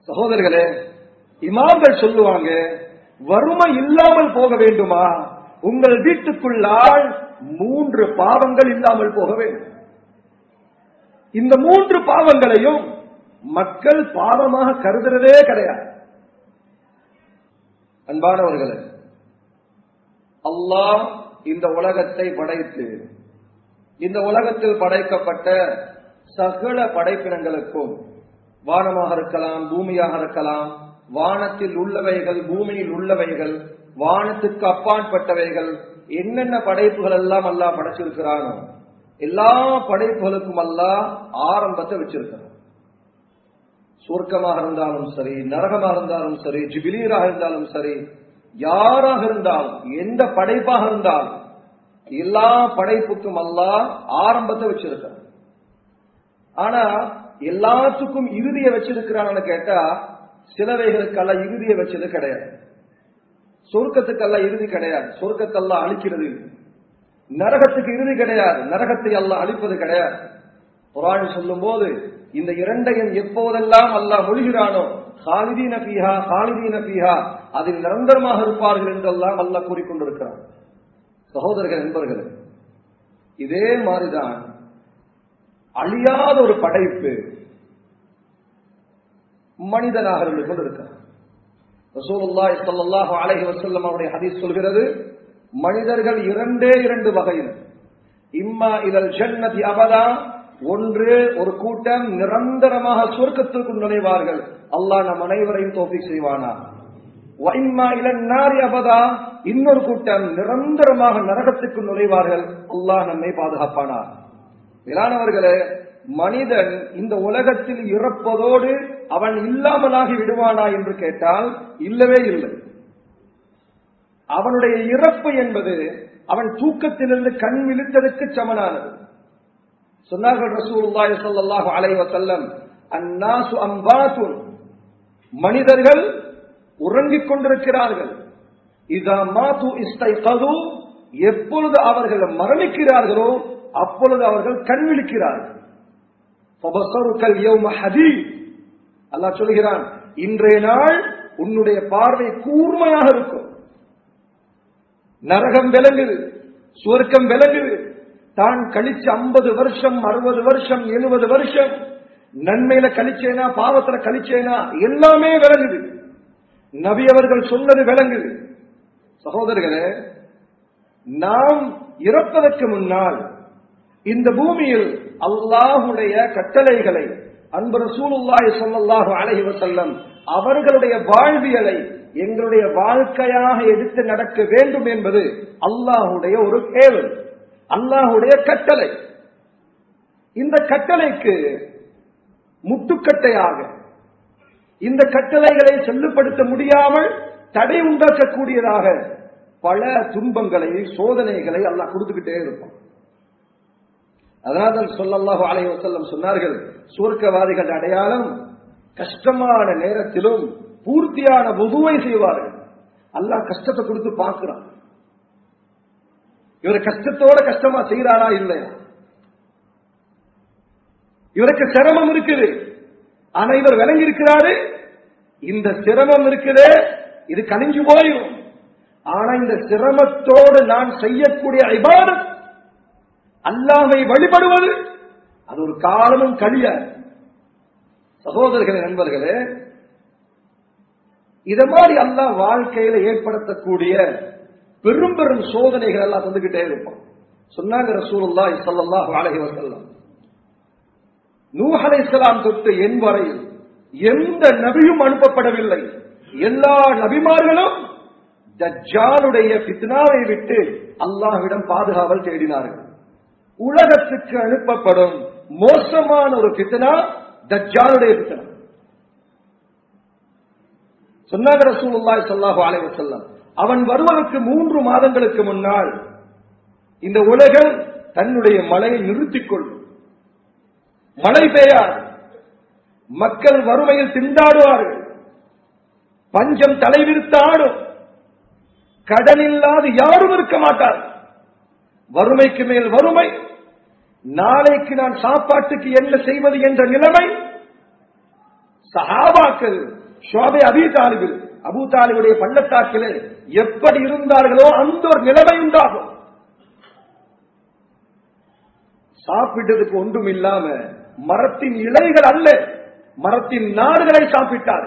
சகோதரர்களே இமாம்கள் சொல்லுவாங்க வறுமை இல்லாமல் போக வேண்டுமா உங்கள் வீட்டுக்குள்ளால் மூன்று பாவங்கள் இல்லாமல் போக வேண்டும் இந்த மூன்று பாவங்களையும் மக்கள் பாவமாக கருதுறதே கிடையாது அன்பானவர்களே அல்லாஹ் இந்த உலகத்தை படைத்து இந்த உலகத்தில் படைக்கப்பட்ட சகல படைப்பினங்களுக்கும் வானமாக இருக்கலாம் பூமியாக இருக்கலாம் வானத்தில் உள்ளவைகள் பூமியில் உள்ளவைகள் வானத்துக்கு அப்பாற்பட்டவைகள் என்னென்ன படைப்புகள் எல்லாம் அல்லாஹ் படைச்சிருக்கிறானோ எல்லா படைப்புகளுக்கும் அல்லாஹ் ஆரம்பத்தை வச்சிருக்கிறான் சொர்க்கமாக இருந்தாலும் சரி நரகமாக இருந்தாலும் சரி ஜிபிலீராக இருந்தாலும் சரி யாராக இருந்தாலும் எந்த படைப்பாக இருந்தாலும் எல்லா படைப்புக்கும் அல்லாஹ் ஆரம்பத்தை வச்சிருக்கிறான் ஆனா எல்லாத்துக்கும் இறுதியை வச்சிருக்கிறான்னு கேட்டா சிலவைகளுக்கெல்லாம் இறுதியை வச்சது கிடையாது சொர்க்கத்துக்கெல்லாம் இறுதி கிடையாது சொர்க்கத்தெல்லாம் அழிக்கிறது நரகத்துக்கு இறுதி கிடையாது நரகத்தை எல்லாம் அழிப்பது கிடையாது குரான் சொல்லும் போது இந்த இரண்டையும் எப்போதெல்லாம் அல்லாஹ் மொழிகிறானோ ஹாலிதீன பீஹா ஹாலிதீன பீஹா அதில் நிரந்தரமாக இருப்பார்கள் என்றெல்லாம் அல்லாஹ் கூறிக்கொண்டிருக்கிறான் சகோதரர்கள் நண்பர்கள் இதே மாதிரிதான் அழியாத ஒரு படைப்பு மனிதனாக இருந்து கொண்டிருக்கிறார் ரசூலுல்லாஹி ஸல்லல்லாஹு அலைஹி வஸல்லம் அவருடைய ஹதீஸ் சொல்கிறது மனிதர்கள் இரண்டே இரண்டு வகையில் இம்மா இதல் ஜன்னதி அபதா ஒன்று ஒரு கூட்டம் நிரந்தரமாக சொர்க்கத்திற்கு நுழைவார்கள் அல்லாஹ் நம் அனைவரையும் தோப்பி செய்வானா வைம்மா இளன் நாரி அபதா இன்னொரு கூட்டம் நிரந்தரமாக நரகத்துக்கு நுழைவார்கள் அல்லாஹ் நம்மை பாதுகாப்பானா மேலானவர்களே மனிதன் இந்த உலகத்தில் இறப்பதோடு அவன் இல்லாமலாகி விடுவானா என்று கேட்டால் இல்லவே இல்லை அவனுடைய இறப்பு என்பது அவன் தூக்கத்திலிருந்து கண் விழித்ததற்கு சமனானது சொன்னார்கள் ரசூலுல்லாஹி ஸல்லல்லாஹு அலைஹி வஸல்லம் அன்னாசு அம்பாத்துன் மனிதர்கள் உறங்கிக் கொண்டிருக்கிறார்கள் இதா மாது இஸ்தைகது எப்பொழுது அவர்கள் மரணிக்கிறார்களோ அப்பொழுது அவர்கள் கண் விழிக்கிறார்கள் ஃபபஸருக்கல் யௌம ஹதீத் அல்லாஹ் சொல்கிறான் இன்றைய நாள் உன்னுடைய பார்வை கூர்மையாக இருக்கும் நரகம் விளங்குது சுவர்க்கம் விளங்குது தான் கழிச்ச ஐம்பது வருஷம் அறுபது வருஷம் எழுபது வருஷம் நன்மையில கழிச்சேனா பாவத்துல கழிச்சேனா எல்லாமே விளங்குது நபி அவர்கள் சொன்னது விளங்குது சகோதரர்களே நாம் இறப்பதற்கு முன்னால் இந்த பூமியில் அல்லாஹுடைய கட்டளைகளை அன்பு ரசூலுல்லாஹி ஸல்லல்லாஹு அலைஹி வஸல்லம் அவர்களுடைய வாழ்வியலை எங்களுடைய வாழ்க்கையாக எடுத்து நடக்க வேண்டும் என்பது அல்லாஹுடைய ஒரு ஏவல் அல்லாஹுடைய கட்டளை இந்த கட்டளைக்கு முட்டுக்கட்டையாக இந்த கட்டளைகளை செல்லுபடுத்த முடியாமல் தடை உண்டாக்கக்கூடியதாக பல துன்பங்களை சோதனைகளை அல்லாஹ் கொடுத்துக்கிட்டே இருப்பான் அதனால்தான் சொல்லல்லாஹு அலைஹி வஸல்லம் சொன்னார்கள் சுவர்க்கவாதிகள் அடையாளம் கஷ்டமான நேரத்திலும் பூர்த்தியான புதுவை செய்வார்கள் அல்லாஹ் கஷ்டத்தை கொடுத்து பார்க்கிறான் இவர் கஷ்டத்தோட கஷ்டமா செய்யறாரா இல்லையா இவருக்கு சிரமம் இருக்குது ஆனா இவர் விளங்கி இருக்கிறாரு இந்த சிரமம் இருக்குது இது கழிஞ்சு போயிடும் ஆனா இந்த சிரமத்தோடு நான் செய்யக்கூடிய இபாதத் அல்லாமை வழிபடுவது அது ஒரு காலமும் கழிய சகோதரர்களே நண்பர்களே இத மாதிரி அல்லாஹ் வாழ்க்கையில ஏற்படுத்தக்கூடிய பெரும் பெரும் சோதனைகள் எல்லாம் தந்துகிட்டே இருப்பான் சொன்னாங்க ரசூலுல்லாஹி ஸல்லல்லாஹு அலைஹி வஸல்லம் நூஹ் அலைஹிஸ்ஸலாம் தொட்டு என் வரையில் எந்த நபியும் அனுப்பப்படவில்லை எல்லா நபிமார்களும் தஜ்ஜாலுடைய பித்னாவை விட்டு அல்லாஹ்விடம் பாதுகாவல் தேடினார்கள் உலகத்துக்கு அனுப்பப்படும் மோசமான ஒரு பித்தனா தஜ்ஜாலுடைய பித்தனா சொன்னாங்க ரசூலுல்லாஹி ஸல்லல்லாஹு அலைஹி வஸல்லம் அவன் வருவதற்கு மூன்று மாதங்களுக்கு முன்னால் இந்த உலகம் தன்னுடைய மழையை நிறுத்திக் கொள்ளும் மழை பெய்யாது மக்கள் வறுமையில் திண்டாடுவார்கள் பஞ்சம் தலைவிரித்து ஆடும் கடன் இல்லாது யாரும் இருக்க மாட்டார் வறுமைக்கு மேல் வறுமை நாளைக்கு நான் சாப்பாட்டுக்கு என்ன செய்வது என்ற நிலைமை சஹாபாக்கள் ஷோபை அபி தாலிபில் அபு தாலிபுடைய பள்ளத்தாக்கிலே எப்படி இருந்தார்களோ அந்த ஒரு நிலைமை உண்டாகும் சாப்பிட்டதுக்கு ஒன்றும் இல்லாம மரத்தின் இலைகள் அல்ல மரத்தின் நாடுகளை சாப்பிட்டார்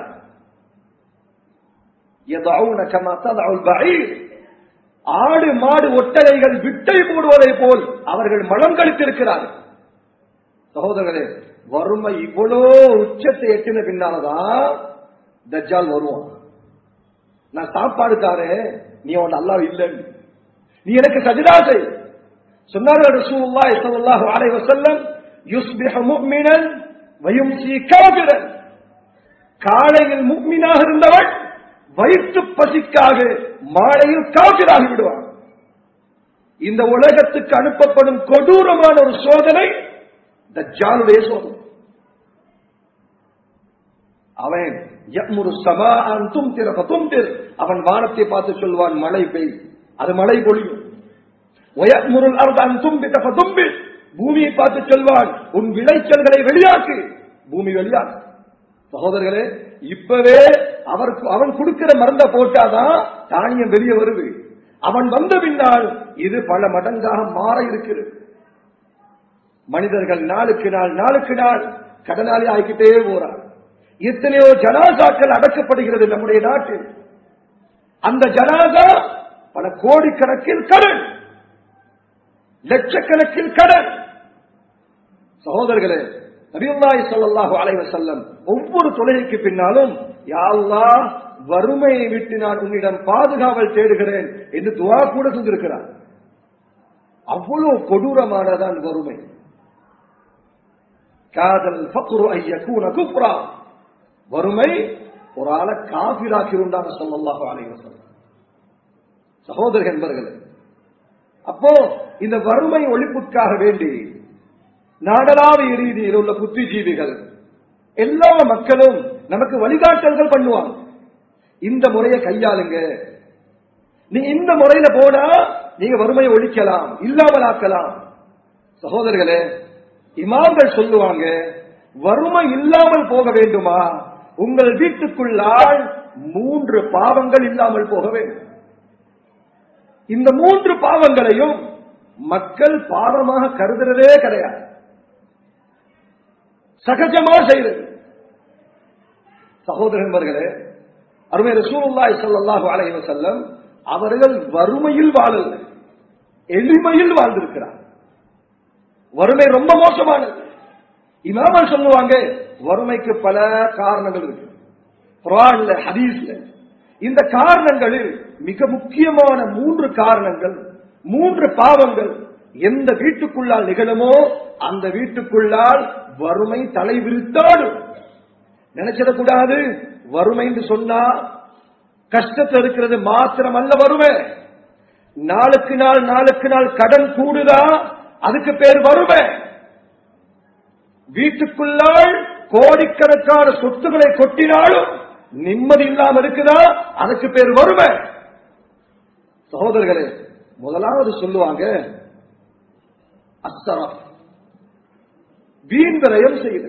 يضعون كما تضع البعير ஆடு மாடு ஒட்டகைகள் விட்டை போடுவதை போல் அவர்கள் மலம் கழித்திருக்கிறார்கள் சகோதரர்களே வறுமை இவ்வளோ உச்சத்தை எட்டின பின்னாலதான் தஜ்ஜால் வருவான் நான் சாப்பாடுக்காரே நீ அவன் அல்லா இல்லைன்னு நீ எனக்கு சஜிதா செய் சொன்னார்கள் ரசூலுல்லாஹி ஸல்லல்லாஹு அலைஹி வஸல்லம் யுஸ்பிஹு முஃமினன் வயும்சி காபிரன் காலையில் முக்மினாக இருந்தவன் வயிற்று பசிக்காக மாலையில் காபிராகி விடுவான் இந்த உலகத்துக்கு அனுப்பப்படும் கொடூரமான ஒரு சோதனை தஜ்ஜாலுடைய சோதனை அவன் யக்முரு சமாஅன் தும்திர ஃபதும்திர் அவன் வானத்தை பார்த்து சொல்வான் மழை பெய் அது மழை பொழியும் வயக்முருல் அர்த அன் தும்பித ஃபதும்பித் பூமியை பார்த்து சொல்வான் உன் விளைச்சல்களை வெளியாக்கு பூமி வெளியாக்கு சகோதரர்களே இப்பவே அவருக்கு அவன் கொடுக்கிற மருந்த போட்டாதான் தானியம் வெளியே வருது அவன் வந்த பின்னால் இது பல மடங்காக மாற இருக்கிறது மனிதர்கள் நாளுக்கு நாள் நாளுக்கு நாள் கடனாளி ஆகிக்கிட்டே போறார் எத்தனையோ ஜனாசாக்கள் அடக்கப்படுகிறது நம்முடைய நாட்டில் அந்த ஜனாசா பல கோடிக்கணக்கில் கடன் லட்சக்கணக்கில் கடன் சகோதரர்களே நபியுல்லாஹி ஸல்லல்லாஹு அலைஹி வஸல்லம் ஒவ்வொரு தொழுகைக்கு பின்னாலும் யா அல்லாஹ் வறுமையை விட்டு நான் உன்னிடம் பாதுகாவல் தேடுகிறேன் என்று துவா கூட செஞ்சிருக்கிறார் அவ்வளவு கொடூரமானதான் வறுமை காதல் ஃபக்ரு ஐயக்கூன குப்ரா வறுமை ஒரு ஆளை காபிராக்கி உண்டாங்க ஸல்லல்லாஹு அலைஹி வஸல்லம் சகோதரர்கள் என்பர்களே அப்போ இந்த வறுமை ஒழிப்புக்காக வேண்டி நாடளாவிய ரீதியில் உள்ள புத்திஜீவிகள் எல்லா மக்களும் நமக்கு வழிகாட்டல்கள் பண்ணுவாங்க இந்த முறையை கையாளுங்க நீ இந்த முறையில போனா நீங்க வறுமையை ஒழிக்கலாம் இல்லாமலாக்கலாம் சகோதரர்களே இமாம்கள் சொல்லுவாங்க வறுமை இல்லாமல் போக வேண்டுமா உங்கள் வீட்டுக்குள்ளால் மூன்று பாவங்கள் இல்லாமல் போக வேண்டும் இந்த மூன்று பாவங்களையும் மக்கள் பாவமாக கருதுறதே கிடையாது சகஜமா செய்வது சகோதரர்களே அருமை ரசூலுல்லாஹி ஸல்லல்லாஹு அலைஹி வஸல்லம் அவர்கள் வறுமையில் வாழல எளிமையில் வாழ்ந்திருக்கிறார் வறுமை ரொம்ப மோசமானது இமாமல் சொல்லுவாங்க வறுமைக்கு பல காரணங்கள் இருக்கு குர்ஆன்ல ஹதீஸ்ல இந்த காரணங்களில் மிக முக்கியமான மூன்று காரணங்கள் மூன்று பாவங்கள் எந்த வீட்டுக்குள்ளால் நிகழுமோ அந்த வீட்டுக்குள்ளால் வறுமை தலை விரித்தாடும் நினைச்சிடக்கூடாது வறுமை என்று சொன்னா கஷ்டத்தில் இருக்கிறது மாத்திரம் அல்ல வறுமை நாளுக்கு நாள் நாளுக்கு நாள் கடன் கூடுதா அதுக்கு பேர் வறுமை வீட்டுக்குள்ளால் கோடிக்கணக்கான சொத்துக்களை கொட்டினாலும் நிம்மதி இல்லாம இருக்குதா அதுக்கு பேர் வறுமை சகோதரர்களே முதலாவது சொல்லுவாங்க அஸ்தரம் வீண் விரயம் செய்யுது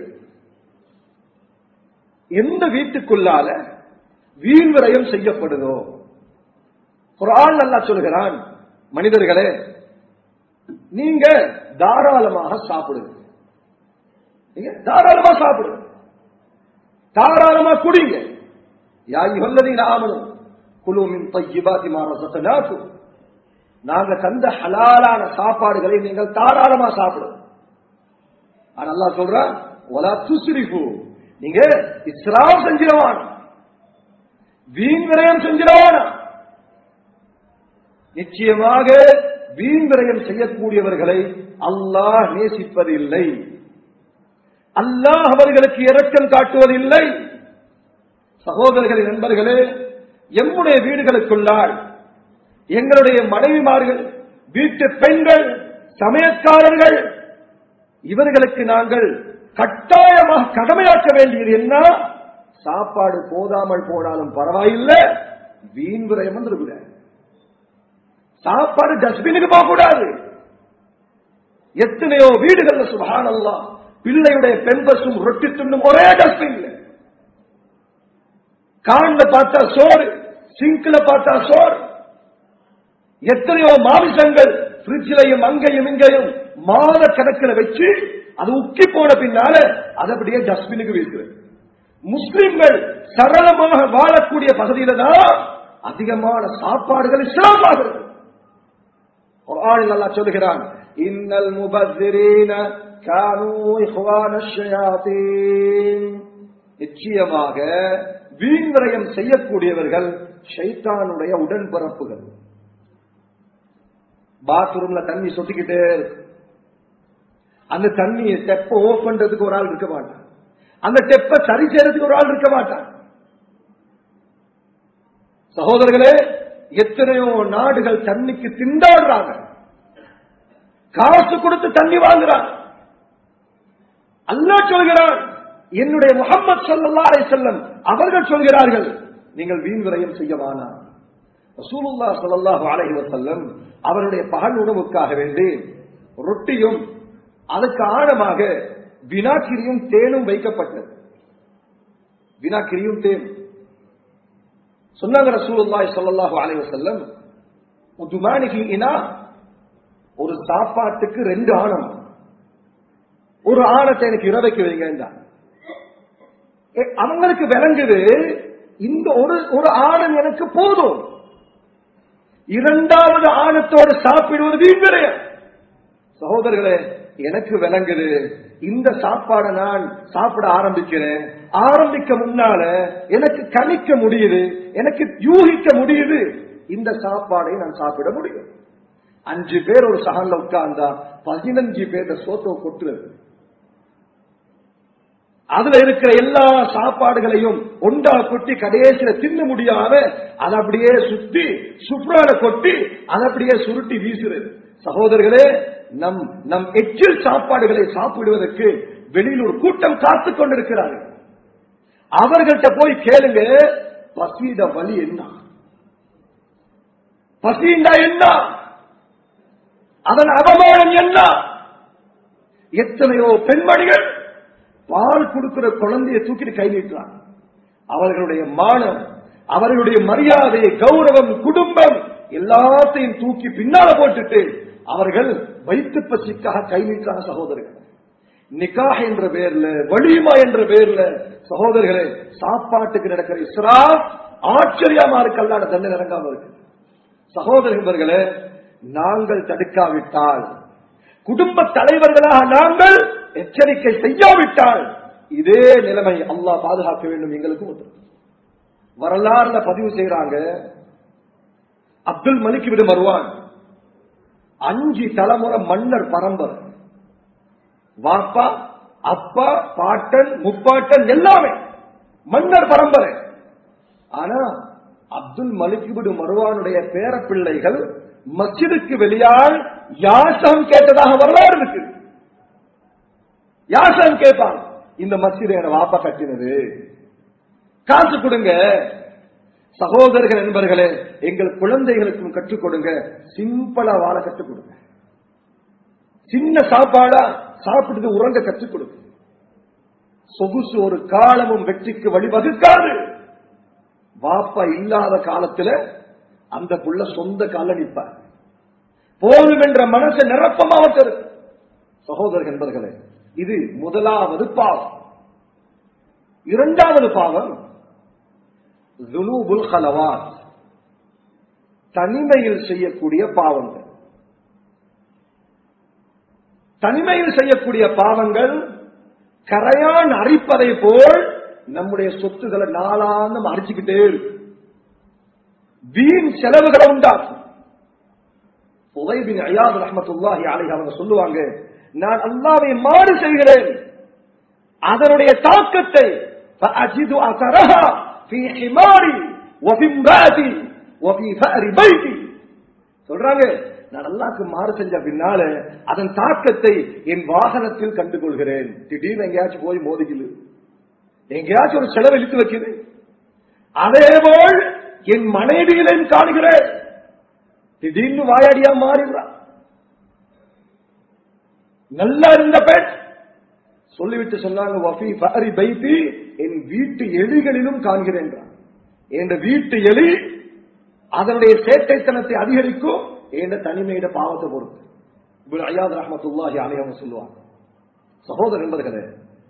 எந்த வீட்டுக்குள்ளால வீண் விரயம் செய்யப்படுதோ குரான் நல்லா சொல்கிறான் மனிதர்களே நீங்க தாராளமாக சாப்பிடுங்க நீங்க தாராளமா சாப்பிடுங்க தாராளமா குடிங்க யாய் வல்லதி நாமனும் குழுமின் தையிபாதி மாறசத்தனாக்கும் நாங்க தந்த ஹலாலான சாப்பாடுகளை நீங்கள் தாராளமா சாப்பிடுங்க ஆனா அல்லா சொல்றான் ஒலா துசுரிஃபு நீங்க இஸ்ராம் செஞ்சிடவான் வீண் விரயம் செஞ்சிடவானா நிச்சயமாக வீண் விரயம் செய்யக்கூடியவர்களை அல்லாஹ் நேசிப்பதில்லை அல்லாஹ் அவர்களுக்கு இரக்கம் காட்டுவதில்லை சகோதரர்களின் நண்பர்களே எம்முடைய வீடுகளுக்குள்ளால் எங்களுடைய மனைவிமார்கள் வீட்டு பெண்கள் சமயக்காரர்கள் இவர்களுக்கு நாங்கள் கட்டாயமாக கடமையாக்க வேண்டியது என்ன சாப்பாடு போதாமல் போனாலும் பரவாயில்லை வீண் விரயம் வந்துருக்கூடாது சாப்பாடு டஸ்ட்பினுக்கு போக கூடாது எத்தனையோ வீடுகள்ல சுபானல்லாம் பிள்ளையுடைய பெண் பசும் ரொட்டி துண்ணும் ஒரே டஸ்ட்பின்ல காண்ல பார்த்தா சோறு சிங்க்ல பார்த்தா சோறு எத்தனையோ மாமிசங்கள் பிரிட்ஜிலையும் அங்கேயும் இங்கேயும் மாத கணக்கில் வச்சு அது உக்கி போன பின்னால அது அப்படியே டஸ்ட்பினுக்கு வீசுறது முஸ்லிம்கள் சரளமாக வாழக்கூடிய பகுதியில தான் அதிகமான சாப்பாடுகள் இஸ்லாமாகிறது ஒரு ஆள் நல்லா சொல்லுகிறான் இன்னல் முபஸ்ஸிரீன கானூ இஹ்வான ஷயாத்தீன் நிச்சயமாக வீண் விரயம் செய்யக்கூடியவர்கள் ஷைத்தானுடைய உடன்பிறப்புகள் பாத்ரூம்ல தண்ணி சொட்டிக்கிட்டே இருக்கு அந்த தண்ணியை டெப்ப ஓப் பண்றதுக்கு ஒரு ஆள் இருக்க மாட்டான் அந்த டெப்ப சரி செய்யறதுக்கு ஒரு ஆள் இருக்க மாட்டான் சகோதரர்களே எத்தனையோ நாடுகள் தண்ணிக்கு திண்டாடுறாங்க காசு கொடுத்து தண்ணி வாங்குறாங்க அல்லாஹ் சொல்கிறான் என்னுடைய முகமது ஸல்லல்லாஹு அலைஹி வஸல்லம் அவர்கள் சொல்கிறார்கள் நீங்கள் வீண் விரயம் செய்ய வேணாம் ரசூலுல்லாஹ் ஸல்லல்லாஹு அலைஹி வஸல்லம் அவருடைய பகல் உணவுக்காக வேண்டி ரொட்டியும் அதுக்கு ஆழமாக வினாக்கிரியும் தேனும் வைக்கப்பட்டது வினாக்கிரியும் தேன் சொன்னாங்க ரசூலுல்லாஹி ஸல்லல்லாஹு அலைஹி வஸல்லம் உதுமானிகி இனா ஒரு சாப்பாட்டுக்கு ரெண்டு ஆணம் ஒரு ஆணத்தை எனக்கு இரவைக்கு வைங்க அவங்களுக்கு விளங்குது இந்த ஒரு ஒரு ஆணம் எனக்கு போதும் இரண்டாவது ஆணத்தோடு சாப்பிடுவது வீண்விரயம் சகோதரர்களே எனக்கு விளங்குது இந்த சாப்பாடை நான் சாப்பிட ஆரம்பிக்கிறேன் ஆரம்பிக்க முன்னால எனக்கு கணிக்க முடியுது எனக்கு யூகிக்க முடியுது இந்த சாப்பாடை நான் சாப்பிட முடியும் அஞ்சு பேர் ஒரு சகன்ல உட்கார்ந்தா பதினஞ்சு பேர் சோத்தை கொட்டுறது அதுல இருக்கிற எல்லா சாப்பாடுகளையும் ஒன்றா கொட்டி கடைசியில தின்ன முடியாம அதை அப்படியே சுத்தி சுப்ரான கொட்டி அதை அப்படியே சுருட்டி வீசுறது சகோதரர்களே நம் நம் எச்சில் சாப்பாடுகளை சாப்பிடுவதற்கு வெளியில் ஒரு கூட்டம் காத்துக் கொண்டிருக்கிறார்கள் அவர்கள்ட்ட போய் கேளுங்க பசியிட வழி என்ன பசிண்டா என்ன அதன் அவமானம் என்ன எத்தனையோ பெண்மணிகள் பால் கொடுக்கிற குழந்தையை தூக்கிட்டு கை நீட்டுறாங்க அவர்களுடைய மானம் அவர்களுடைய மரியாதை கௌரவம் குடும்பம் எல்லாத்தையும் தூக்கி பின்னால போட்டுட்டு அவர்கள் வயிற்று பசிக்காக கை நீட்டுறாங்க சகோதரர்கள் நிக்காஹ் என்ற பேர்ல வலிமா என்ற பேர்ல சகோதரர்களே சாப்பாட்டுக்கு நடக்கிற இஸ்ரா ஆச்சரியமா இருக்கு அல்லாட தண்டனை இறங்காம இருக்கு சகோதரர்களே நாங்கள் தடுக்காவிட்டால் குடும்ப தலைவர்களாக நாங்கள் எச்சரிக்கை செய்யாவிட்டால் இதே நிலைமை அல்லாஹ் பாதுகாக்க வேண்டும் எங்களுக்கு ஒன்று வரலாறுல பதிவு செய்யறாங்க அப்துல் மலிக் விடு வருவான் அஞ்சு தலைமுறை மன்னர் பரம்பரை வாப்பா அப்பா பாட்டன் முப்பாட்டன் எல்லாமே மன்னர் பரம்பரை ஆனா அப்துல் மலிக் விடு மருவானுடைய பேர பிள்ளைகள் மஸ்ஜிதுக்கு வெளியால் யாசம் கேட்டதாக வரலாறு இருக்கு யாசம் கேட்பான் இந்த மஸ்ஜித் என வாப்பா கட்டினது காசு கொடுங்க சகோதரர்கள் நண்பர்களே எங்கள் குழந்தைகளுக்கும் கற்றுக் கொடுங்க சிம்பிளா வாழ கற்றுக் கொடுங்க சின்ன சாப்பாடா சாப்பிட்டு உறங்க கற்றுக் கொடுங்க சொகுசு ஒரு காலமும் வெற்றிக்கு வழிவகுக்காது வாப்பா இல்லாத காலத்துல அந்த புள்ள சொந்த கால நிற்பார் போதும் என்ற மனசை நிரப்பமாக இருக்கு சகோதரர் என்பர்களே இது முதலாவது பாவம் இரண்டாவது பாவம் துனூபுல் ஹலவாத் தனிமையில் செய்யக்கூடிய பாவங்கள் தனிமையில் செய்யக்கூடிய பாவங்கள் கரையான் அரிப்பதை போல் நம்முடைய சொத்துக்களை நாளாந்தம் அரிச்சுக்கிட்டே இருக்கு வீண் செலவுகளை உண்டாக்கும் உதைபின் அயாது ரஹமத்துல்லாஹி அலைஹி அவங்க சொல்லுவாங்க நான் அல்லாவை மாறு செய்கிறேன் அதனுடைய தாக்கத்தை فأجد أثرها في حماري وفي امرأتي وفي فأر بيتي சொல்றாங்க நான் அல்லாக்கு மாறு செஞ்ச பின்னால அதன் தாக்கத்தை என் வாகனத்தில் கண்டுகொள்கிறேன் திடீர்னு எங்கேயாச்சும் போய் மோதிக்குது எங்கேயாச்சும் ஒரு செலவு இழுத்து வைக்குது அதே போல் என் மனைவியிலும் காணுகிறேன் திடீர்னு வாயாடியா மாறிடுறான் நல்லா இருந்த பெண் சொல்லிவிட்டு சொன்னாங்க வஃபி ஃபஹரி பைத்தி என் வீட்டு எலிகளிலும் காண்கிறேன் என் வீட்டு எலி அதனுடைய சேட்டைத்தனத்தை அதிகரிக்கும் என் தனிமையிட பாவத்தை பொறுத்து இப்படி ஐயாத் ரஹமத்துல்லாஹி அலையவங்க சொல்லுவாங்க சகோதரர் என்பர்களே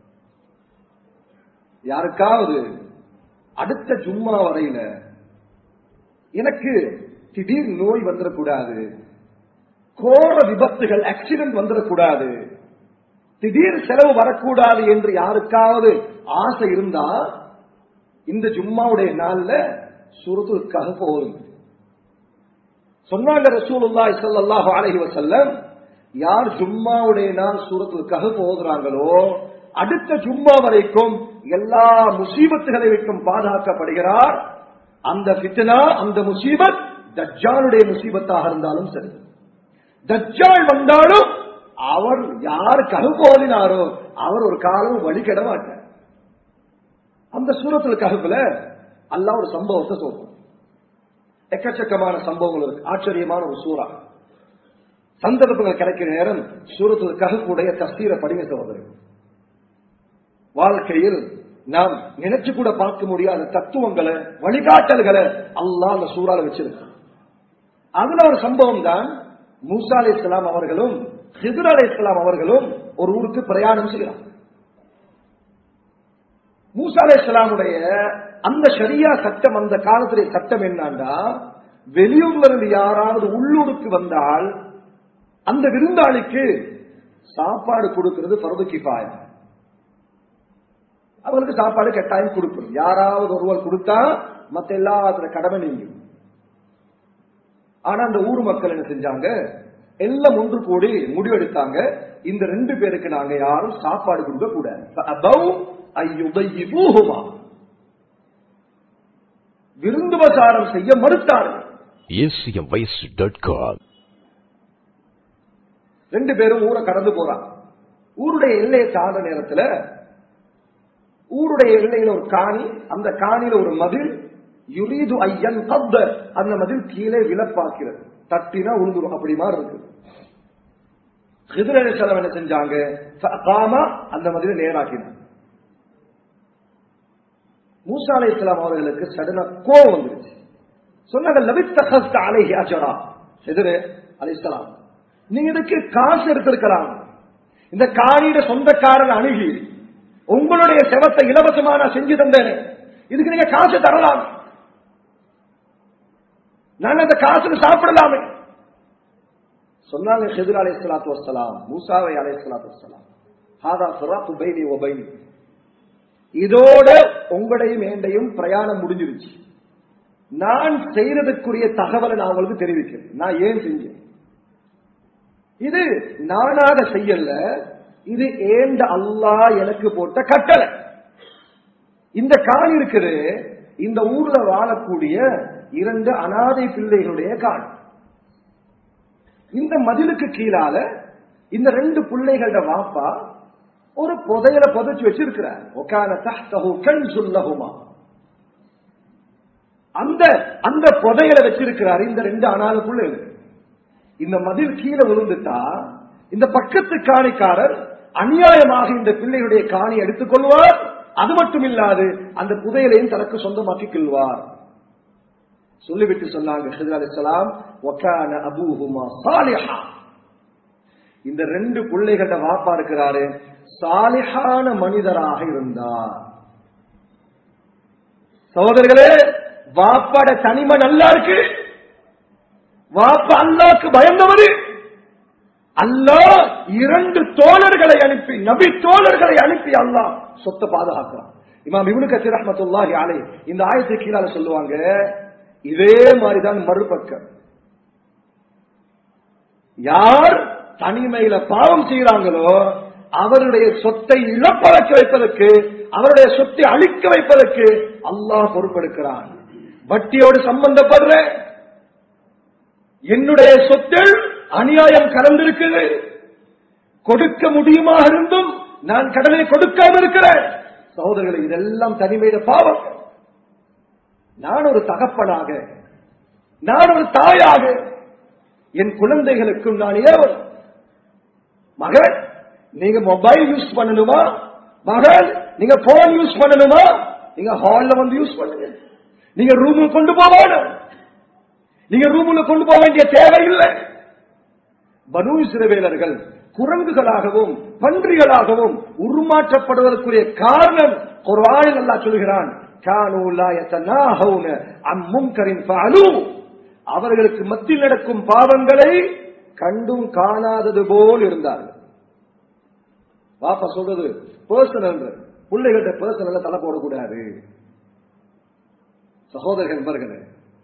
யாருக்காவது அடுத்த ஜும்மா வரையில எனக்கு திடீர் நோய் வந்துடக்கூடாது கோர விபத்துகள் ஆக்சிடென்ட் வந்துடக்கூடாது திடீர் செலவு வரக்கூடாது என்று யாருக்காவது ஆசை இருந்தா இந்த ஜும்மாவுடைய நாள்ல சுருத்துக்காக போகும் சொன்னாங்க ரசூலுல்லாஹி ஸல்லல்லாஹு அலைஹி வஸல்லம் யார் ஜும்மாவுடைய நாள் சூரத்துக்காக போகிறாங்களோ அடுத்த ஜும்மா வரைக்கும் எல்லா முசீபத்துகளை விட்டும் பாதுகாக்கப்படுகிறார் அந்த ஃபித்னா அந்த முசீபத் தஜ்ஜாலுடைய முசீபத்தாக இருந்தாலும் சரி தஜ்ஜால் வந்தாலும் அவர் யார் ககுபோதினாரோ அவர் ஒரு காலம் வழிகட மாட்டார் அந்த சூரத்தில் ககுப்புல அல்ல ஒரு சம்பவத்தை சொல்றோம் எக்கச்சக்கமான சம்பவங்கள் இருக்கு ஆச்சரியமான ஒரு சூறா சந்தர்ப்பங்கள் கிடைக்கிற நேரம் சூரத்தில் ககுப்புடைய தஸ்தீர படிங்க சகோதரர் வாழ்க்கையில் நாம் நினைச்சு கூட பார்க்க முடியாத தத்துவங்களை வழிகாட்டல்களை அல்லாஹ் அந்த சூறால வச்சிருக்க அதுல ஒரு சம்பவம் தான் மூசா அலி இஸ்லாம் அவர்களும் ஹிதுர் அலி இஸ்லாம் அவர்களும் ஒரு ஊருக்கு பிரயாணம் செய்கிறார் மூசா அலி இஸ்லாமுடைய அந்த ஷரியா சட்டம் அந்த காலத்துடைய சட்டம் என்னன்னா வெளியூர்ல இருந்து யாராவது உள்ளூருக்கு வந்தால் அந்த விருந்தாளிக்கு சாப்பாடு கொடுக்கிறது பரது கிஃபாயம் அவருக்கு சாப்பாடு கட்டாயம் கொடுக்கணும் யாராவது ஒருவர் கொடுத்தா மத்த எல்லாத்துல கடமை நீங்கும் ஆனா அந்த ஊர் மக்கள் என்ன செஞ்சாங்க எல்லாம் ஒன்று கூடி முடிவெடுத்தாங்க இந்த ரெண்டு பேருக்கு நாங்க யாரும் சாப்பாடு கொடுக்க கூடாது விருந்துபசாரம் செய்ய மறுத்தார்கள் acmvoice.com ரெண்டு பேரும் ஊரை கடந்து போறாங்க ஊருடைய எல்லையை தாண்ட நேரத்துல ஊருடைய எல்லையில ஒரு காணி அந்த காணியில ஒரு மதில் யுரீது ஐயன் கப்த அந்த மதில் கீழே விழப்பாக்கிறது தட்டினா உழுந்துரும் அப்படி மாதிரி இருக்கு ஹிதுரலை செலவு என்ன செஞ்சாங்க காமா அந்த மதில நேராக்கினார் மூசா அலை இஸ்லாம் அவர்களுக்கு சடனா கோவம் வந்துருச்சு சொன்னாங்க லபித்தகஸ்த அலைஹி அஜரா எதிரே அலை இஸ்லாம் நீங்க இதுக்கு காசு எடுத்திருக்கலாம் இந்த காணியிட சொந்தக்காரன் அணுகி உங்களுடைய செவத்தை இலவசமா நான் செஞ்சு தந்தேன் இதுக்கு நீங்க காசு தரலாம் நான் அந்த காசுக்கு சாப்பிடலாமே சொன்னாங்க ஹெதிர் அலை சலாத்து வசலாம் மூசாவை அலை சலாத்து வசலாம் ஹாதா சுராத்து பைனி ஒபைனி இதோட உங்களையும் ஏண்டையும் பிரயாணம் முடிஞ்சிருச்சு நான் செய்யறதுக்குரிய தகவலை நான் உங்களுக்கு தெரிவிக்கிறேன் நான் ஏன் செஞ்சேன் இது நானாக செய்யல இது ஏண்ட அல்லாஹ் எனக்கு போட்ட கட்டளை இந்த காணி இருக்குது இந்த ஊர்ல வாழக்கூடிய இரண்டு அனாதை பிள்ளைகளுடைய காணி இந்த மதிலுக்கு கீழால இந்த ரெண்டு பிள்ளைகளோட வாப்பா ஒரு புதையல புதைச்சு வச்சிருக்கிறார் ஒக்கான தஹ்தஹு கன்சுல்லஹுமா அந்த அந்த புதையலை வச்சிருக்கிறார் இந்த ரெண்டு அனாதை பிள்ளைகள் இந்த மதில் கீழே விழுந்துட்டா இந்த பக்கத்து காணிக்காரர் அநியாயமாக இந்த பிள்ளைகளுடைய காணி எடுத்துக் கொள்வார் அது மட்டும் இல்லாது அந்த புதையலையும் தனக்கு சொந்தமாக்கிக் கொள்வார் சொல்லிவிட்டு சொன்னாங்க ஹிதர் அலிஸ்லாம் ஒக்கான அபூஹுமா சாலிஹா இந்த ரெண்டு பிள்ளைகள வாப்பா இருக்கிறாரு சாலிஹான மனிதராக இருந்தார் சகோதரர்களே வாப்பாட தனிமை நல்லா இருக்கு வாப்பா அல்லாக்கு பயந்தவரு அல்லாஹ் இரண்டு தோழர்களை அனுப்பி நபி தோழர்களை அனுப்பி அல்லாஹ் சொத்தை பாதுகாக்கிறான் இமாம் இவனு கசீர் ரஹமத்துல்லாஹி அலை இந்த ஆயத்தை கீழால சொல்லுவாங்க இதே மாதிரிதான் மறுபக்கம் யார் தனிமையில பாவம் செய்யறாங்களோ அவருடைய சொத்தை இழப்ப வைக்க வைப்பதற்கு அவருடைய சொத்தை அழிக்க வைப்பதற்கு அல்லாஹ் பொறுப்பெடுக்கிறான் வட்டியோடு சம்பந்தப்படுற என்னுடைய சொத்தில் அநியாயம் கலந்திருக்குது கொடுக்க முடியுமா இருந்தும் நான் கடனை கொடுக்காம இருக்கிறேன் சகோதரர்களை இதெல்லாம் தனிமையில பாவம் நான் ஒரு தகப்பனாக நான் ஒரு தாயாக என் குழந்தைகளுக்கும் நான் ஏவல் மகள் நீங்க மொபைல் யூஸ் பண்ணணுமா மகள் நீங்க போன் யூஸ் பண்ணணுமா நீங்க ஹால்ல வந்து யூஸ் பண்ணுங்க நீங்க ரூமுக்கு கொண்டு போகணும் நீங்க ரூமுல கொண்டு போக வேண்டிய தேவை இல்லை பனு சிறுவேலர்கள் குரங்குகளாகவும் பன்றிகளாகவும் உருமாற்றப்படுவதற்குரிய காரணம் குர்ஆனில் அல்லாஹ் சொல்கிறான் கானூ லா யத்தனாஹவுன அன் முன்கரின் ஃபஅலூ அவர்களுக்கு மத்தியில் நடக்கும் பாவங்களை கண்டும் காணாதது போல் இருந்தார்கள் வாப்பா சொல்றது பர்சனல் பிள்ளைகள்ட்ட பர்சனல்ல தலை போடக்கூடாது சகோதரர்கள் நண்பர்களே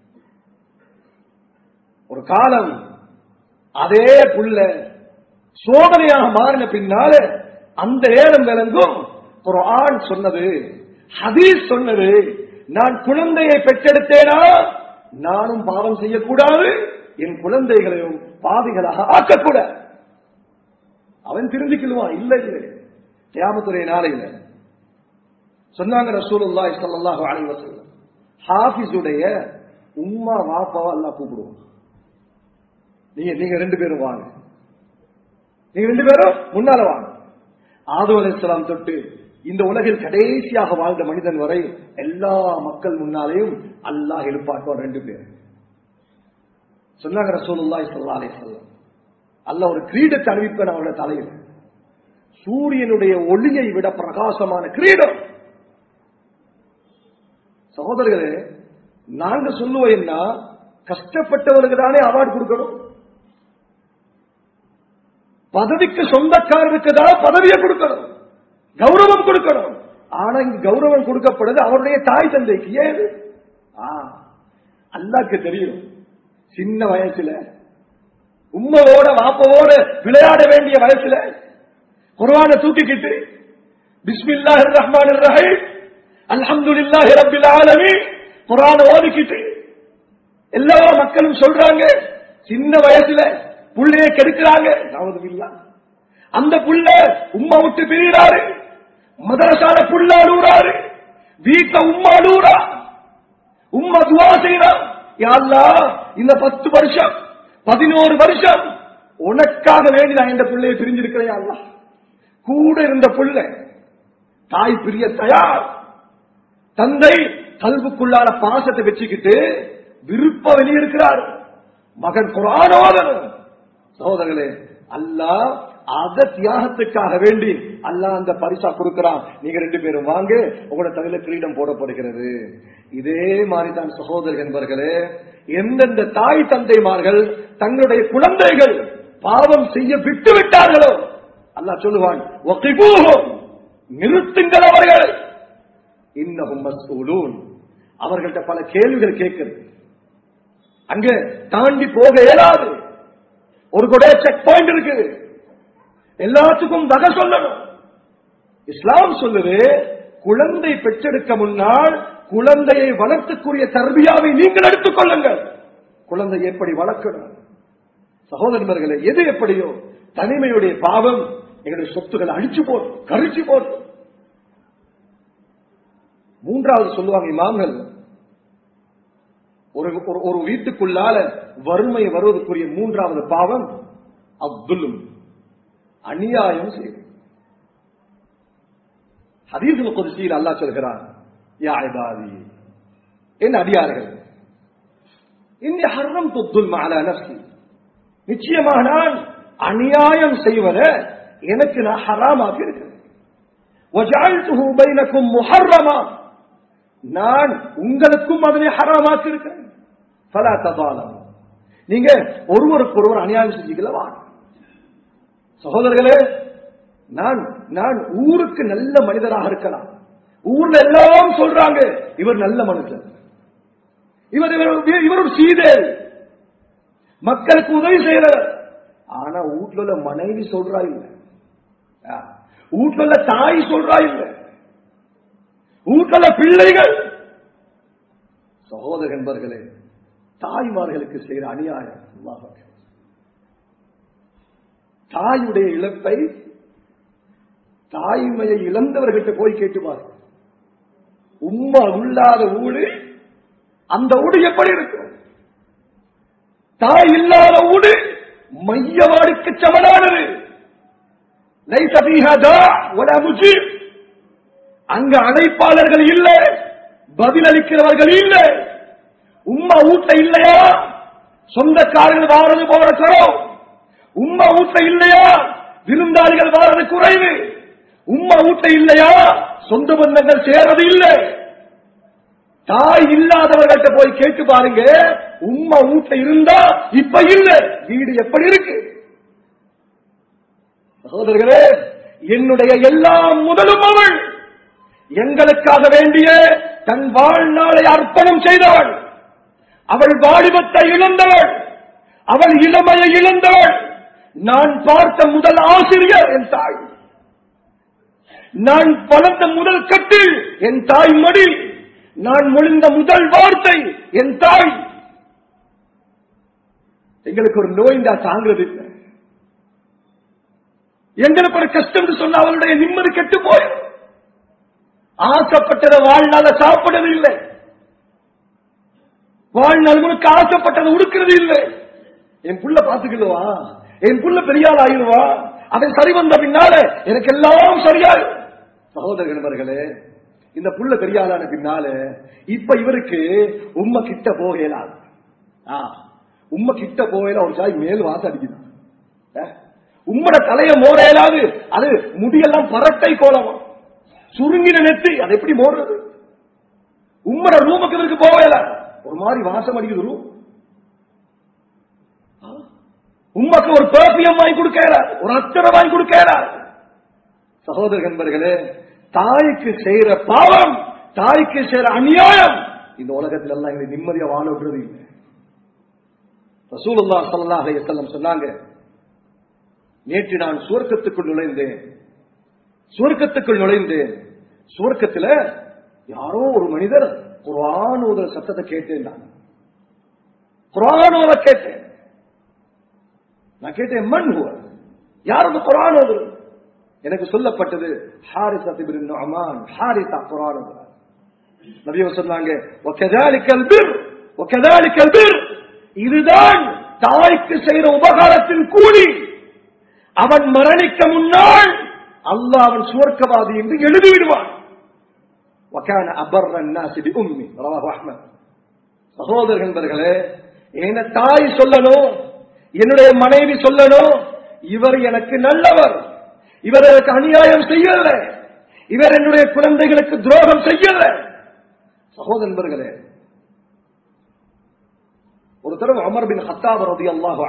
ஒரு காலம் அதே புள்ள சோதனையாக மாறின பின்னால அந்த ஏலம் விளங்கும் ஒரு ஆண் சொன்னது ஹதீஸ் சொன்னது நான் குழந்தையை பெற்றெடுத்தேனா நானும் பாவம் செய்யக்கூடாது என் குழந்தைகளையும் பாவிகளாக ஆக்கக்கூடாது அவன் திருந்திக்கிடுவான் இல்லை இல்லை தியாமத்துறை நாளையில சொன்னாங்க ரசூலுல்லாஹி ஸல்லல்லாஹு அலைஹி வஸல்லம் ஹாஃபிஸுடைய உம்மா வாப்பாவை அல்லாஹ் கூப்பிடுவான் நீங்க நீங்க ரெண்டு பேரும் வாங்க நீங்க ரெண்டு பேரும் முன்னால வாங்க ஆது அலைஹிஸ்ஸலாம் தொட்டு இந்த உலகில் கடைசியாக வாழ்ந்த மனிதன் வரை எல்லா மக்கள் முன்னாலேயும் அல்லாஹ் எழுப்பாட்டுவான் ரெண்டு பேர் சொன்னாங்க ரசூலுல்லாஹி ஸல்லல்லாஹு அலைஹி வஸல்லம் அல்லாஹ் ஒரு கிரீடத்தை அறிவிப்பேன் அவருடைய தலையில் சூரியனுடைய ஒளியை விட பிரகாசமான கிரீடம் சகோதரர்களே நாங்க சொல்லுவோம் என்ன கஷ்டப்பட்டவருக்கு தானே அவார்டு கொடுக்கணும் பதவிக்கு சொந்தக்காரருக்கு தான் பதவியை கொடுக்கணும் கௌரவம் கொடுக்கணும் ஆனா இங்க கௌரவம் கொடுக்கப்படுது அவருடைய தாய் தந்தைக்கு ஏன் ஆ, அல்லாஹ்க்கு தெரியும் சின்ன வயசுல உம்மவோட வாப்பவோட விளையாட வேண்டிய வயசுல குர்ஆனை தூக்கிக்கிட்டு பிஸ்மில்லாஹிர் ரஹ்மானிர் ரஹீம் அல்ஹம்துலில்லாஹி ரப்பில் ஆலமீன் குர்ஆனை ஓதிக்கிட்டு எல்லா மக்களும் சொல்றாங்க சின்ன வயசுல புள்ளைய கெடுக்கிறாங்க நாவதுமில்லா அந்த புள்ள உம்மா விட்டு பிரிகிறாரு மதரசால புள்ள அழுகுறாரு வீட்டுல உம்மா அழுகுறா உம்மா துவா செய்யறா யா அல்லாஹ் இந்த பத்து வருஷம் பதினோரு வருஷம் உனக்காக வேண்டி நான் இந்த பிள்ளையை பிரிஞ்சிருக்கிறேன் யா அல்லாஹ் கூட இருந்த புள்ள தாய் பிரிய தயார் தந்தை கல்வுக்குள்ளான பாசத்தை வச்சுக்கிட்டு விருப்ப வெளியிருக்கிறார் மகன் குரானோதனும் சகோதரர்களே அல்லாஹ் அத தியாகத்துக்காக வேண்டி அல்லாஹ் அந்த பரிசா கொடுக்கிறான் நீங்க ரெண்டு பேரும் வாங்க உங்களோட தலையில கிரீடம் போடப்படுகிறது இதே மாதிரிதான் சகோதரர் என்பர்களே எந்தெந்த தாய் தந்தைமார்கள் தங்களுடைய குழந்தைகள் பாவம் செய்ய விட்டு விட்டார்களோ அல்லாஹ் சொல்லுவான் "வகிபூஹும்", நிறுத்துங்கள் அவர்கள் இன்னஹும் மஸ்ஊலூன் அவர்கள்ட்ட பல கேள்விகள் கேட்கிறது அங்க தாண்டி போக இயலாது ஒரு கூட செக் பாயிண்ட் இருக்குது எல்லாத்துக்கும் வகை சொல்லணும் இஸ்லாம் சொல்லுது குழந்தை பெற்றெடுக்க முன்னால் குழந்தையை வளர்த்துக்குரிய தர்பியாவை நீங்கள் எடுத்துக் கொள்ளுங்கள் குழந்தை எப்படி வளர்க்கணும் சகோதரர்களே எது எப்படியோ தனிமையுடைய பாவம் எங்களுடைய சொத்துக்களை அழிச்சு போடும் கரிச்சு போடும் மூன்றாவது சொல்லுவாங்க இமாம்கள் ஒரு ஒரு- ஒரு வீட்டுக்குள்ளால வறுமை வருவதற்குரிய மூன்றாவது பாவம் அப்துல்லும் அநியாயம் செய்வது ஹதீஸுல் குர்சியில் அல்லாஹ் சொல்கிறான் யா இபாதி என் அடியார்கள் இன்னி ஹர்ரம் துத்துல் அலா நஃப்ஸி நிச்சயமாக நான் அநியாயம் செய்வதை எனக்கு நான் ஹராமாக்கி இருக்கிறேன் وَجَعَلْتُهُ بَيْنَكُمْ مُحَرَّمًا நான் உங்களுக்கும் அதனை ஹராமாக்கி இருக்கிறேன் ஃபலா தபாலம் நீங்க ஒருவருக்கு ஒருவர் அநியாயம் செஞ்சீங்களா சகோதரர்களே நான் நான் ஊருக்கு நல்ல மனிதராக இருக்கலாம் ஊர்ல எல்லாம் சொல்றாங்க இவர் நல்ல மனுஷன் இவர் இவர் இவர் ஒரு சீதேவி மக்களுக்கு உதவி செய்யறவர் ஆனா வீட்டுல உள்ள மனைவி சொல்றா இல்ல ஆ, வீட்டுல உள்ள தாய் சொல்றா இல்ல வீட்டுல உள்ள பிள்ளைகள் சகோதர என்பர்களே தாய்மார்களுக்கு செய்யற அநியாயம் அல்லாஹ் அக்பர். தாயுடைய இழப்பை தாய்மையை இழந்தவர்கிட்ட போய் கேட்டுவார் உம்மா உள்ளாத ஊடு அந்த ஊடு எப்படி இருக்கும் தாய் இல்லாத ஊடு மையவாடுக்கு சமனானது லைஸ ஃபீஹா தா வலா முஜீப். அங்க அழைப்பாளர்கள் இல்லை பதிலளிக்கிறவர்கள் இல்லை உம்மா ஊட்ட இல்லையா சொந்தக்காரர்கள் வாரது போற தரம் உம்மா ஊட்ட இல்லையா விருந்தாளிகள் வாரது குறைவு உம்மா ஊட்ட இல்லையா சொந்த பந்தங்கள் சேரது இல்லை தாய் இல்லாதவர்கள்ட்ட போய் கேட்டு பாருங்க உம்மா ஊட்ட இருந்தா இப்ப இல்ல வீடு எப்படி இருக்கு சகோதரர்களே என்னுடைய எல்லா முதலும் அவள் எங்களுக்காக வேண்டிய தன் வாழ்நாளை அர்ப்பணம் செய்தவள் அவள் வாலிபத்தை இழந்தவள் அவள் இளமையை இழந்தவள் நான் பார்த்த முதல் ஆசிரியர் என் தாய் நான் வளர்ந்த முதல் கட்டில் என் தாய் மடி நான் மொழிந்த முதல் வார்த்தை என் தாய் எங்களுக்கு ஒரு நோய் தான் தாங்கிறது இல்லை எங்களுக்கு ஒரு கஷ்டம் சொன்ன அவளுடைய நிம்மதி கெட்டு போய் ஆசைப்பட்டதை வாழ்நாள சாப்பிடுறது இல்லை வாழ்நாள் முழுக்க ஆசைப்பட்டதை உடுக்கிறது இல்லை என் புள்ள பாத்துக்கிடுவா என் புள்ள பெரியாள் ஆயிடுவா அவன் சரி வந்த பின்னால எனக்கு எல்லாம் சரியாயிடும் சகோதரர்களே இந்த புள்ள பெரியாளான பின்னால இப்ப இவருக்கு உம்ம கிட்ட போகலாம் உம்ம கிட்ட போகல ஒரு சாய் மேல் வாசம் அடிக்குது உம்மட தலைய மோரையலாது அது முடியெல்லாம் பரட்டை கோலமா சுருங்கின நெத்தி அது எப்படி மோடுறது உம்மட ரூமுக்கு இவருக்கு போகல ஒரு மாதிரி வாசம் அடிக்குது ரூம் உம்மக்கு ஒரு பேர்பியம் வாங்கி கொடுக்கிறார் ஒரு அத்தரை வாங்கி கொடுக்கிறார் சகோதர நண்பர்களே தாய்க்கு செய்யற பாவம் தாய்க்கு செய்யற அநியாயம் இந்த உலகத்துல எல்லாம் எங்களை நிம்மதியா வாழ விடுறது இல்லை ரசூலுல்லா சல்லா அலையம் சொன்னாங்க நேற்று நான் சுவர்க்கத்துக்குள் நுழைந்தேன் சுவர்க்கத்துக்குள் நுழைந்தேன் சுவர்க்கத்துல யாரோ ஒரு மனிதர் குரான் ஓதல் சத்தத்தை கேட்டேன் நான் குரான் ஓத கேட்டேன் நான் கேட்டேன் மண் யார் அந்த குரான் ஓதுறது எனக்கு சொல்லப்பட்டது ஹாரிசா திபின் நுஅமான் ஹாரிசா குரான் ஓதுறார் நபியோ சொன்னாங்க ஒக்கதாலிக்கல் பிர் ஒக்கதாலிக்கல் பிர் இதுதான் தாய்க்கு செய்யற உபகாரத்தின் கூலி அவன் மரணிக்க முன்னால் அல்லாஹ் அவன் சுவர்க்கவாதி என்று எழுதிவிடுவான் وكان أبر الناس بأمي رواه أحمد சகோதரர் என்பர்களே என தாய் சொல்லணும் என்னுடைய மனைவி சொல்லணும் இவர் எனக்கு நல்லவர் இவர் எனக்கு அநியாயம் செய்யல இவர் என்னுடைய குழந்தைகளுக்கு துரோகம் செய்யல சகோதர நண்பர்களே ஒரு தடவை அமர் பின் ஹத்தாப் ரதி அல்லாஹு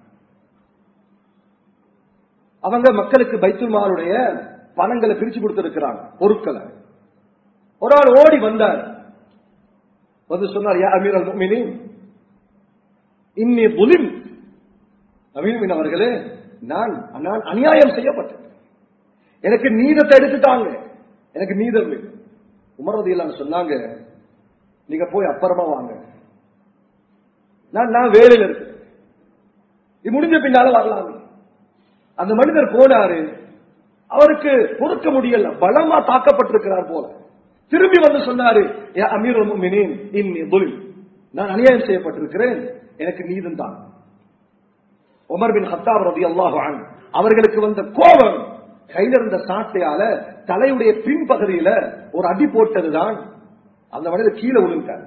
அவங்க மக்களுக்கு பைத்துல்மாருடைய பணங்களை பிரிச்சு கொடுத்திருக்கிறாங்க பொருட்களை ஒரு ஆள் ஓடி வந்தார் வந்து சொன்னார் யா அமீர் அல் முமினின் இன்னி புலிம் அமீன் அவர்களே நான் நான் அநியாயம் செய்யப்பட்டேன் எனக்கு நீதத்தை எடுத்துட்டாங்க எனக்கு நீதம் இல்லை உமரது இல்லாம சொன்னாங்க நீங்க போய் அப்புறமா வாங்க நான் நான் வேலையில் இருக்கேன் இது முடிஞ்ச பின்னால வரலாம் அந்த மனிதர் போனாரு அவருக்கு பொறுக்க முடியல பலமா தாக்கப்பட்டிருக்கிறார் போல திரும்பி வந்து சொன்னாரு "யா அமீருல் முஃமினீன், இன்னி துலிம்." நான் அநியாயம் செய்யப்பட்டிருக்கிறேன் எனக்கு நீதம் தான் உமர் பின் ஹத்தாப் ரதி அல்லாஹு அவர்களுக்கு வந்த கோபம் கையில இருந்த சாட்டையால தலையுடைய பின்பகுதியில ஒரு அடி போட்டதுதான் அந்த மனிதர் கீழே விழுந்தார்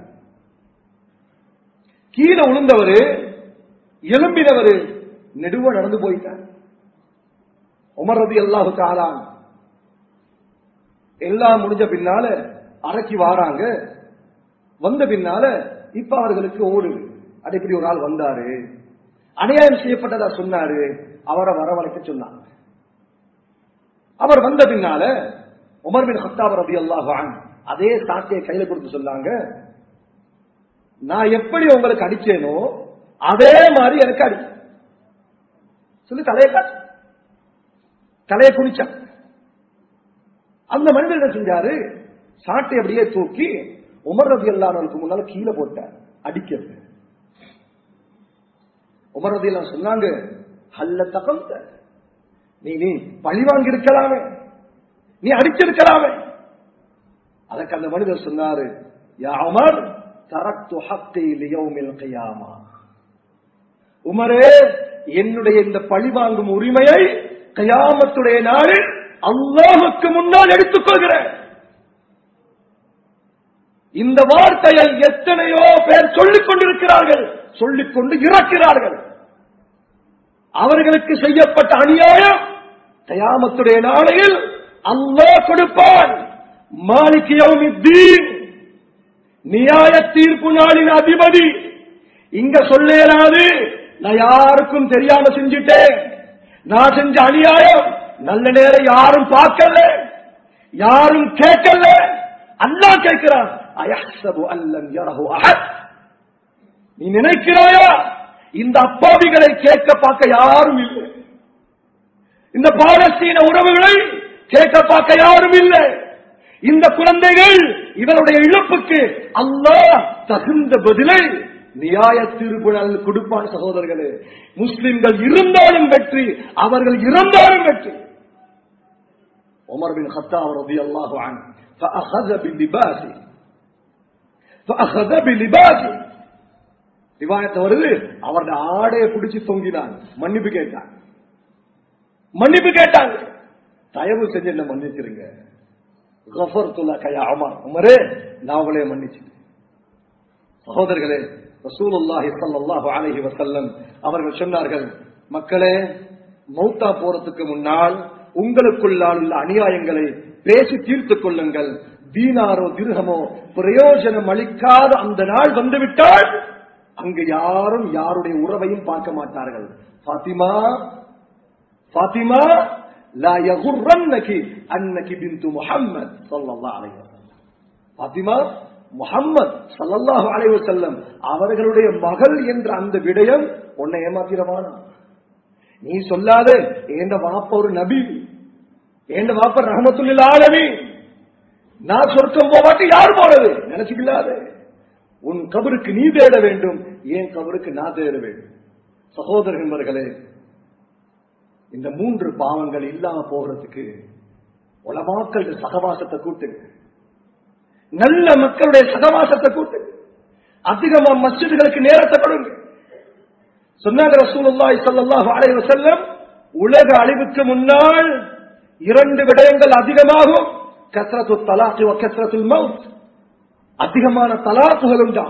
கீழே விழுந்தவரு எலும்பினவரு நெடுவ நடந்து போயிட்டார் உமர் ரதி அல்லாஹு தாலான் எல்லாம் முடிஞ்ச பின்னால அரைக்கி வாராங்க வந்த பின்னால இப்ப அவர்களுக்கு ஓடு அது இப்படி ஒரு ஆள் வந்தாரு அநியாயம் செய்யப்பட்டதா சொன்னாரு அவரை வரவழைக்க சொன்னாங்க அவர் வந்த பின்னால உமர் பின் ஹத்தாப் ரதி அல்லாஹான் அதே சாட்சியை கையில கொடுத்து சொன்னாங்க நான் எப்படி உங்களுக்கு அடிச்சேனோ அதே மாதிரி எனக்கு அடி சொல்லி தலையை காட்டு தலையை குனிச்சான் அந்த மனிதர் என்ன செஞ்சாரு சாட்டை அப்படியே தூக்கி உமர் ரதி அல்லானவருக்கு முன்னால கீழே போட்டார் அடிக்கிறது உமர் ரதி அல்லா சொன்னாங்க அல்ல தகந்த நீ நீ பழி வாங்கி இருக்கலாமே நீ அடிச்சிருக்கலாமே அதற்கு அந்த மனிதர் சொன்னாரு யா உமர் தரத்து ஹத்தை லியௌமில் கியாமா உமரே என்னுடைய இந்த பழி வாங்கும் உரிமையை கயாமத்துடைய நாளில் அல்லாஹுக்கு முன்னால் எடுத்துக் கொள்கிறேன் இந்த வார்த்தையை எத்தனையோ பேர் சொல்லிக் கொண்டிருக்கிறார்கள் சொல்லிக் கொண்டு இறக்கிறார்கள் அவர்களுக்கு செய்யப்பட்ட அநியாயம் தயாமத்துடைய நாளையில் அல்லாஹ் கொடுப்பான் மாலிகியவுமித்தீன் நியாய தீர்ப்பு நாளின் அதிபதி இங்க சொல்லேராது நான் யாருக்கும் தெரியாம செஞ்சிட்டேன் நான் செஞ்ச அநியாயம் நல்ல நேரம் யாரும் பார்க்கல யாரும் கேட்கல அல்லாஹ் கேட்கிறான் அயஹ்சபு அல்லன் யரஹு அஹத் நீ நினைக்கிறாயா இந்த அப்பாவிகளை கேட்க பார்க்க யாரும் இல்லை இந்த பாலஸ்தீன உறவுகளை கேட்க பார்க்க யாரும் இல்லை இந்த குழந்தைகள் இவருடைய இழப்புக்கு அல்லாஹ் தகுந்த பதிலை நியாய திருப்புணல் கொடுப்பான் சகோதரர்களே முஸ்லிம்கள் இருந்தாலும் வெற்றி அவர்கள் இறந்தாலும் வெற்றி உமர் பின் خطاب رضي الله عنه فأخذ باللباس فأخذ باللباس ரிவாயத்தை வருது அவருடைய ஆடையை பிடிச்சு தொங்கினான் மன்னிப்பு கேட்டான் மன்னிப்பு கேட்டாங்க தயவு செஞ்சு என்ன மன்னிச்சிருங்க கஃபர்துல்லா கயா அமர் உமரே நான் உங்களே மன்னிச்சிட்டேன் சகோதரர்களே ரசூலுல்லாஹி ஸல்லல்லாஹு அலைஹி வஸல்லம் அவர்கள் சொன்னார்கள் மக்களே மௌத்தா போறதுக்கு முன்னால் உங்களுக்குள்ளால் உள்ள அநியாயங்களை பேசி தீர்த்துக் கொள்ளுங்கள் தீனாரோ திருகமோ பிரயோஜனம் அளிக்காத அந்த நாள் வந்துவிட்டால் அங்கு யாரும் யாருடைய உறவையும் பார்க்க மாட்டார்கள் பாத்திமா பாத்திமா லா யகுர்ரன்னகி அன்னகி பின்து முஹம்மத் ஸல்லல்லாஹு அலைஹி வஸல்லம் பாத்திமா முஹம்மத் ஸல்லல்லாஹு அலைஹி வஸல்லம் அவர்களுடைய மகள் என்ற அந்த விடயம் உன்னை ஏமாத்திரவானா நீ சொல்லாத ஏண்ட வாப்ப ஒரு நபி ஏண்ட வாப்ப ரஹமத்துல்லில் ஆலமி நான் சொர்க்கம் போவாட்டி யார் போறது நினைச்சுக்கலாத உன் கபருக்கு நீ தேட வேண்டும் ஏன் கபருக்கு நான் தேட வேண்டும் சகோதரர்களே இந்த மூன்று பாவங்கள் இல்லாம போகிறதுக்கு உலமாக்கள் சகவாசத்தை கூட்டுங்க நல்ல மக்களுடைய சகவாசத்தை கூட்டுங்க அதிகமா மஸ்ஜிதுகளுக்கு நேரத்தை கொடுங்க சொன்னாங்க ரசூலுல்லாஹி ஸல்லல்லாஹு அலைஹி வஸல்லம் உலக அழிவுக்கு முன்னால் இரண்டு விடயங்கள் அதிகமாகும் கஸ்ரத்து தலாக் வ கஸ்ரத்துல் மவுத் அதிகமான தலாக்குகள் உண்டா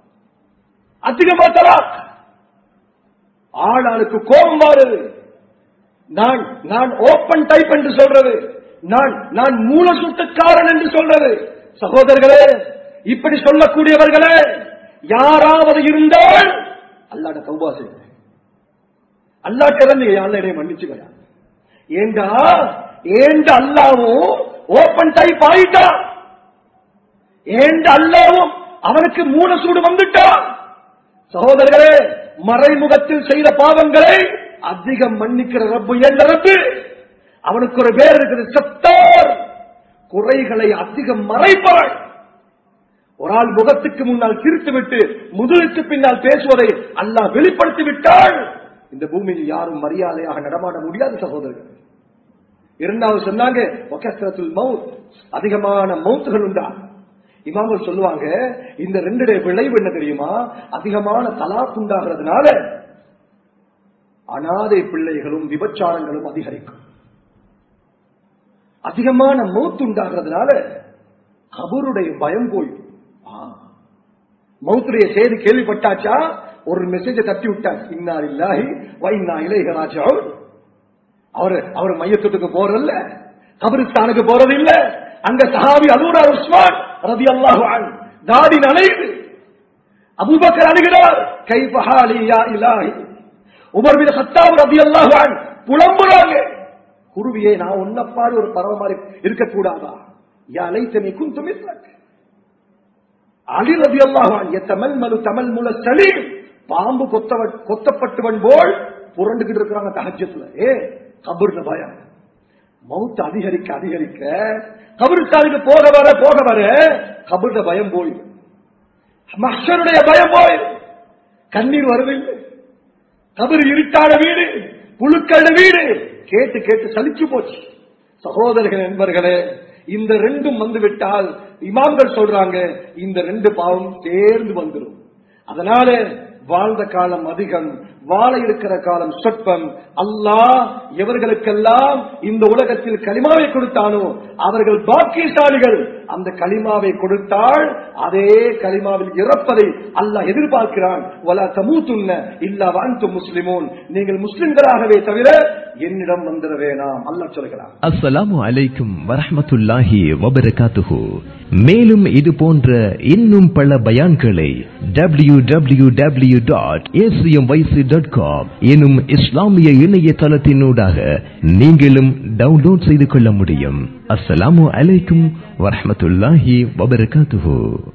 அதிகமா தலாக் ஆளாளுக்கு கோபம் வருது நான் நான் ஓப்பன் டைப் என்று சொல்றது நான் நான் மூல சுட்டுக்காரன் என்று சொல்றது சகோதரர்களே இப்படி சொல்லக்கூடியவர்களே யாராவது இருந்தால் அல்லாட தௌபா செய்ய அல்லாட்ட இருந்து அல்ல என்னை மன்னிச்சுக்கயா ஏண்டா ஏண்ட அல்லாவும் ஓப்பன் டைப் ஆயிட்டான் ஏண்ட அல்லாவும் அவனுக்கு மூல சூடு வந்துட்டான் சகோதரர்களே மறைமுகத்தில் செய்த பாவங்களை அதிகம் மன்னிக்கிற ரப்பு என்ற ரப்பு அவனுக்கு ஒரு பேர் இருக்குது சத்தார் குறைகளை அதிகம் மறைப்பாள் ஒரு ஆள் முகத்துக்கு முன்னால் சிரித்து விட்டு முதுகுக்கு பின்னால் பேசுவதை அல்லாஹ் வெளிப்படுத்தி விட்டால் இந்த பூமியில் யாரும் மரியாதையாக நடமாட முடியாது சகோதரர்கள் இரண்டாவது சொன்னாங்க ஒகஸ்ரத்துல் மவுத் அதிகமான மவுத்துகள் உண்டா இமாமல் சொல்லுவாங்க இந்த ரெண்டுடைய விளைவு என்ன தெரியுமா அதிகமான தலாக் உண்டாகிறதுனால அனாதை பிள்ளைகளும் விபச்சாரங்களும் அதிகரிக்கும் அதிகமான மௌத்து உண்டாகிறதுனால கபருடைய பயம் போயிடும் மௌத்துடைய செய்தி கேள்விப்பட்டாச்சா ஒரு மெசேஜ தட்டி விட்டார் இன்னா இல்லாஹி வைனா இளையராஜா அவர் அவர் மையத்துக்கு போறதில்ல கபரிஸ்தானுக்கு போறது இல்ல அங்க சஹாபி அலூரா உஸ்மான் ரதி அல்லாஹு தாடி நனையுது அபூபக்கர் அழுகிறார் கைபஹாலி யா இலாஹி உமர் பின் சத்தாப் ரதி அல்லாஹு புலம்புறாங்க குருவியே நான் உன்னப்பாடு ஒரு பறவை மாதிரி இருக்கக்கூடாதா யா லைத்தனி குந்து மிஸ்லக் அலி ரதி அல்லாஹு தமிழ் மலு தமிழ் முல சலீம் பாம்பு கொத்தவ கொத்தப்பட்டுவன் போல் புரண்டுகிட்டு இருக்கிறாங்க தகஜத்துல ஏ கபர்ல பயம் மவுத்து அதிகரிக்க அதிகரிக்க கபருக்காலுக்கு போக வர போக வர கபர்ல பயம் போயிடும் மஷருடைய பயம் போயிடும் கண்ணீர் வருதில்லை கபர் இருட்டான வீடு புழுக்கள வீடு கேட்டு கேட்டு சலிச்சு போச்சு சகோதரர்கள் என்பர்களே இந்த ரெண்டும் வந்து விட்டால் இமாம்கள் சொல்றாங்க இந்த ரெண்டு பாவம் சேர்ந்து வந்துடும் அதனால வாழ்ந்த காலம் அதிகம் வாழ இருக்கிற காலம் சொற்பம் அல்லாஹ் எவர்களுக்கெல்லாம் இந்த உலகத்தில் களிமாவை கொடுத்தானோ அவர்கள் பாக்கியசாலிகள் அந்த களிமாவை கொடுத்தால் அதே களிமாவில் இறப்பதை அல்லாஹ் எதிர்பார்க்கிறான் வலா தமூத்துன்ன இல்லா வாந்து முஸ்லிமோன் நீங்கள் முஸ்லிம்களாகவே தவிர என்னிடம் வந்துட வேணாம் அல்லாஹ் சொல்கிறான் அஸ்ஸலாமு அலைக்கும் வரஹ்மத்துல்லாஹி வபரகாத்துஹு மேலும் இது போன்ற இன்னும் பல பயான்களை W W W dot dot com எனும் இஸ்லாமிய இணையதளத்தினூடாக நீங்களும் டவுன்லோட் செய்து கொள்ள முடியும் அஸ்ஸலாமு அலைக்கும் வரஹ்மத்துல்லாஹி வபரகாத்துஹு